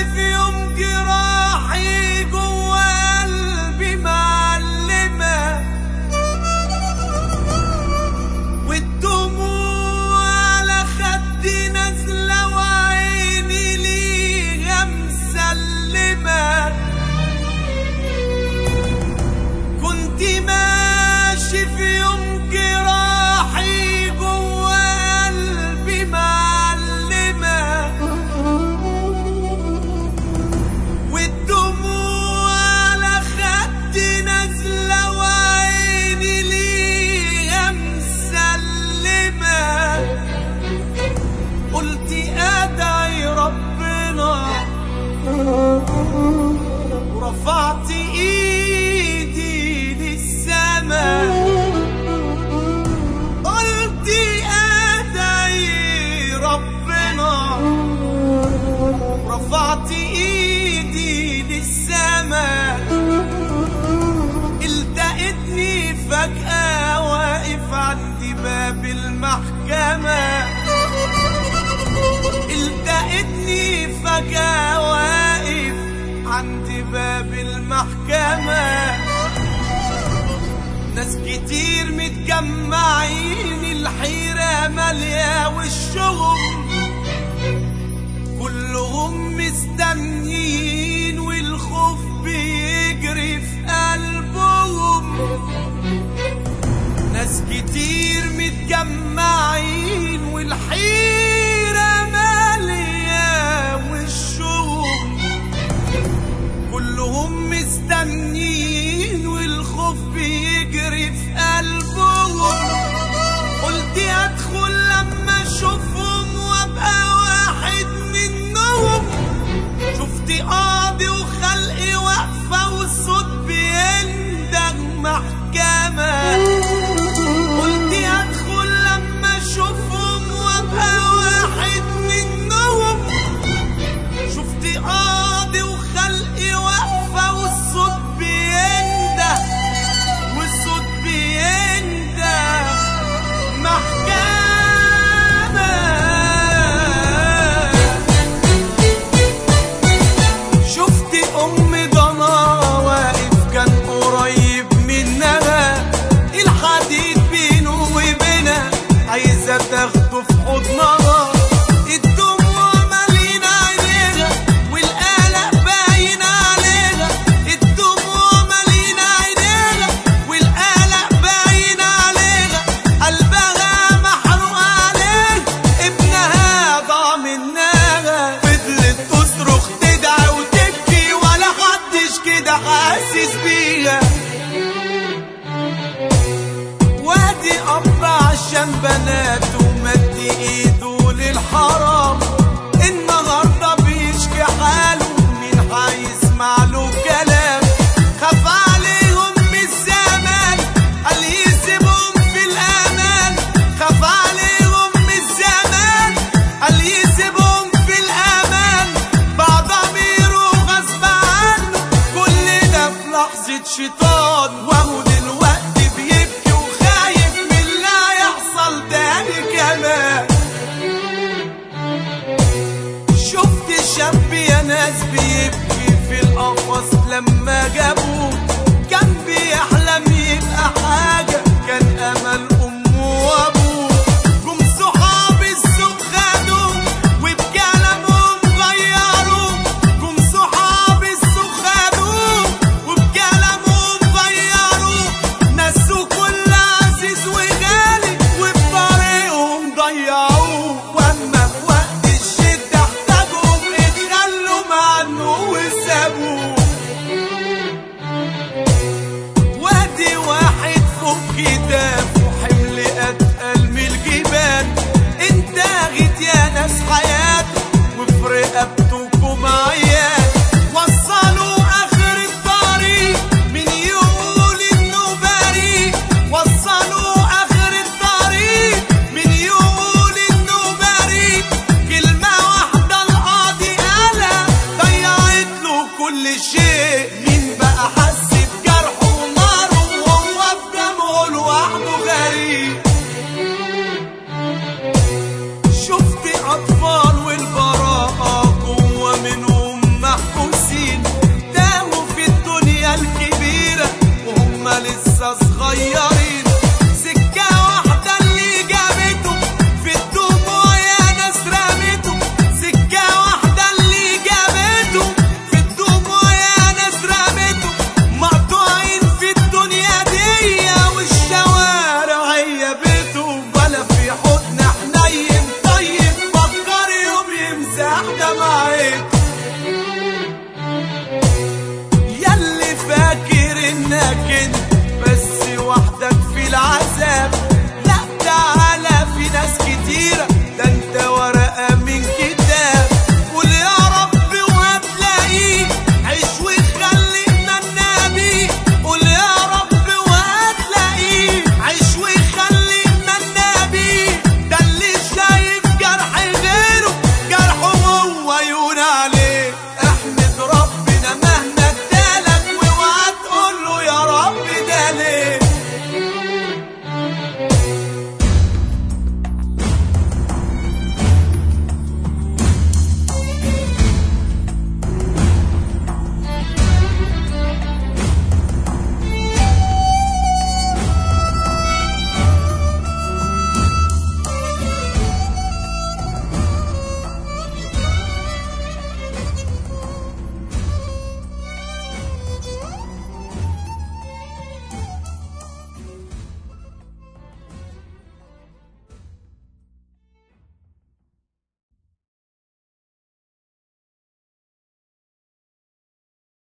في يوم جراحي جوا قلبي معلمة والدموع على خدي نازلة وعيني ليها مسلمة كنت ماشي في يوم جراحي جوا قلبي معلمة والدموع على خدي نازلة وعيني ليها مسلمة قلت ادعي ربنا ورفعت ايدي للسما قلت ادعي ربنا ورفعت ايدي للسما التقتني فجأة واقف عند باب المحكمة التقتني فجأة واقف عند باب المحكمة ناس كتير متجمعين الحيرة مالية والشغل كلهم مستنيين والخوف بيجري في قلبهم ناس كتير متجمعين والحيرة مالية والشوق كلهم مستنيين والخوف بيجري في قلبهم قلت ادخل لما اشوفهم وابقى واحد منهم شفت قاضي وخلقي واقفة والصوت بيندغ محكمة قلت ادخل لما اشوفهم وابقى واحد منهم شفت قاضي وخلقي واقفة والصوت بينده والصوت بينده محكمة شفت ام ضنا واقف كان قريب منها الحديد بينه وبينها عايزه تاخده في حضنها الدموع مالينا عينيها والقلق باين عليها الدموع مالينا عينيها والقلق باين عليها قلبها محروق عليه ابنها ضاع منها فضلت تصرخ تدعي وتبكي ولا حدش كده حاسس بيها وادي اب عشان بناته مد ايده للحرام